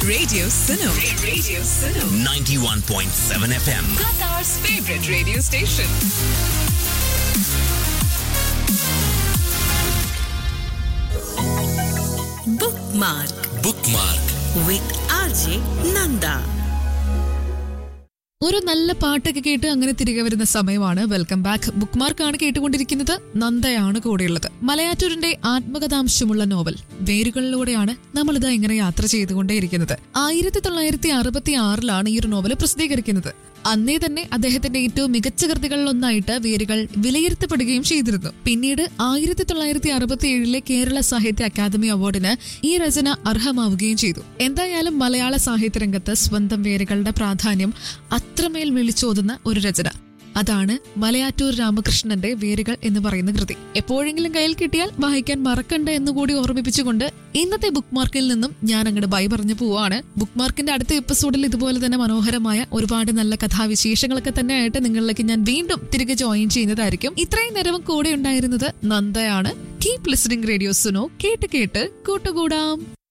Radio Suno. Radio Suno. 91.7 FM. Qatar's favorite radio station. Bookmark Bookmark. with RJ Nanda. ഒരു നല്ല പാട്ടൊക്കെ കേട്ട് അങ്ങനെ തിരികെ വരുന്ന സമയമാണ് വെൽക്കം ബാക്ക് ബുക്ക് മാർക്കാണ് കേട്ടുകൊണ്ടിരിക്കുന്നത് നന്ദയാണ് കൂടെയുള്ളത് മലയാറ്റൂരിന്റെ ആത്മകഥാംശമുള്ള നോവൽ വേരുകളിലൂടെയാണ് നമ്മളിതാ ഇങ്ങനെ യാത്ര ചെയ്തുകൊണ്ടേയിരിക്കുന്നത് ആയിരത്തി തൊള്ളായിരത്തി അറുപത്തി ആറിലാണ് ഈ ഒരു നോവൽ പ്രസിദ്ധീകരിക്കുന്നത് അന്നേ തന്നെ അദ്ദേഹത്തിന്റെ ഏറ്റവും മികച്ച കൃതികളിലൊന്നായിട്ട് വേരുകൾ വിലയിരുത്തപ്പെടുകയും ചെയ്തിരുന്നു പിന്നീട് ആയിരത്തി തൊള്ളായിരത്തി അറുപത്തി ഏഴിലെ കേരള സാഹിത്യ അക്കാദമി അവാർഡിന് ഈ രചന അർഹമാവുകയും ചെയ്തു എന്തായാലും മലയാള സാഹിത്യ രംഗത്ത് സ്വന്തം വേരുകളുടെ പ്രാധാന്യം അത്രമേൽ വിളിച്ചോതുന്ന ഒരു രചന അതാണ് മലയാറ്റൂർ രാമകൃഷ്ണന്റെ വേരുകൾ എന്ന് പറയുന്ന കൃതി എപ്പോഴെങ്കിലും കയ്യിൽ കിട്ടിയാൽ വായിക്കാൻ മറക്കണ്ട എന്നുകൂടി ഓർമ്മിപ്പിച്ചുകൊണ്ട് ഇന്നത്തെ ബുക്ക് മാർക്കിൽ നിന്നും ഞാൻ അങ്ങോട്ട് ബൈ പറഞ്ഞു പോവാണ് ബുക്ക് മാർക്കിന്റെ അടുത്ത എപ്പിസോഡിൽ ഇതുപോലെ തന്നെ മനോഹരമായ ഒരുപാട് നല്ല കഥാവിശേഷങ്ങളൊക്കെ തന്നെ ആയിട്ട് നിങ്ങളിലേക്ക് ഞാൻ വീണ്ടും തിരികെ ജോയിൻ ചെയ്യുന്നതായിരിക്കും ഇത്രയും നേരവും കൂടെ ഉണ്ടായിരുന്നത് നന്ദയാണ് കീപ് ലിസണിംഗ് റേഡിയോ സുനോ കേട്ട് കേട്ട് കൂട്ടുകൂടാം